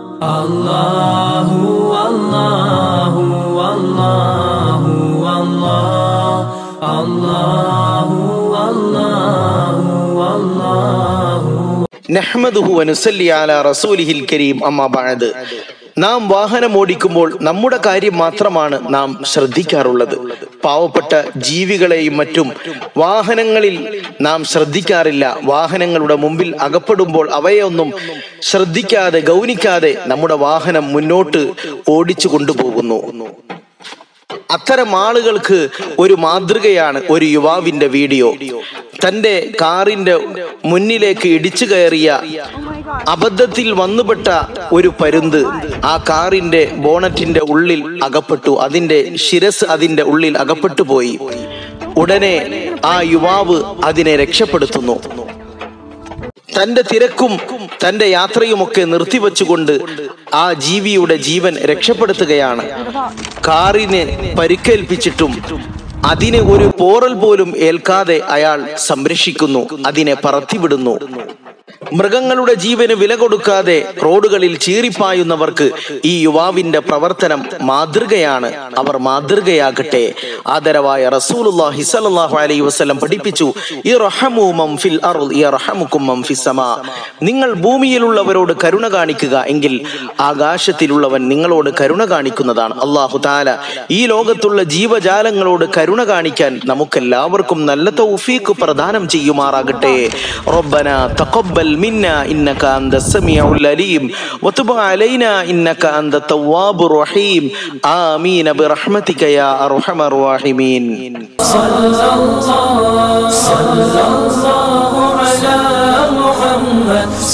الله والله والله والله الله والله والله നഹ്മദുഹു വനുസല്ലി അല റസൂലിഹിൽ കരീം അമ്മ ബഅദ് നാം വാഹനം ഓടിക്കുമ്പോൾ നമ്മുടെ കാര്യം മാത്രമാണ് നാം ശ്രദ്ധിക്കാറുള്ളത് പാവപ്പെട്ട ജീവികളെയും മറ്റും വാഹനങ്ങളിൽ നാം ശ്രദ്ധിക്കാറില്ല വാഹനങ്ങളുടെ മുമ്പിൽ അകപ്പെടുമ്പോൾ അവയൊന്നും ശ്രദ്ധിക്കാതെ ഗൗനിക്കാതെ നമ്മുടെ വാഹനം മുന്നോട്ട് ഓടിച്ചു കൊണ്ടുപോകുന്നു അത്തരം ആളുകൾക്ക് ഒരു മാതൃകയാണ് ഒരു യുവാവിന്റെ വീഡിയോ തന്റെ കാറിന്റെ മുന്നിലേക്ക് ഇടിച്ചു കയറിയ അബദ്ധത്തിൽ വന്നുപെട്ട ഒരു പരുന്ത് ആ കാറിന്റെ ബോണറ്റിന്റെ ഉള്ളിൽ അകപ്പെട്ടു അതിന്റെ ശിരസ് അതിന്റെ ഉള്ളിൽ അകപ്പെട്ടു പോയി ഉടനെ ആ യുവാവ് അതിനെ രക്ഷപ്പെടുത്തുന്നു തന്റെ തിരക്കും തന്റെ യാത്രയുമൊക്കെ നിർത്തിവെച്ചുകൊണ്ട് ആ ജീവിയുടെ ജീവൻ രക്ഷപ്പെടുത്തുകയാണ് കാറിന് പരിക്കേൽപ്പിച്ചിട്ടും അതിന് ഒരു പോറൽ പോലും ഏൽക്കാതെ അയാൾ സംരക്ഷിക്കുന്നു അതിനെ പറത്തിവിടുന്നു മൃഗങ്ങളുടെ ജീവന് വില കൊടുക്കാതെ റോഡുകളിൽ ചീറിപ്പായുന്നവർക്ക് ഈ യുവാവിന്റെ പ്രവർത്തനം മാതൃകയാണ് അവർ മാതൃകയാകട്ടെ ആദരവായ റസൂലുള്ളാഹി സ്വല്ലല്ലാഹു അലൈഹി വസല്ലം പഠിപ്പിച്ചു ഇർഹമു മൻ ഫിൽ അർദ് യർഹമുക്കും മൻ ഫിസ് സമാ നിങ്ങൾ ഭൂമിയിലുള്ളവരോട് കരുണ കാണിക്കുക എങ്കിൽ ആകാശത്തിലുള്ളവൻ നിങ്ങളോട് കരുണ കാണിക്കുന്നതാണ് അള്ളാഹു താല ഈ ലോകത്തുള്ള ജീവജാലങ്ങളോട് കരുണ കാണിക്കാൻ നമുക്കെല്ലാവർക്കും നല്ല തൗഫീഖ് പ്രദാനം ചെയ്യുമാറാകട്ടെ റബ്ബന തഖബ്ബൽ മിന്ന ഇന്നക അന്ത സമീഉൽ അലീം വതുബ് അലൈന ഇന്നക അന്ത തവ്വാബുർ റഹീം ആമീൻ ബിറഹ്മതിക യാ അർഹമർ റഹീമീൻ صلى الله صلى الله على محمد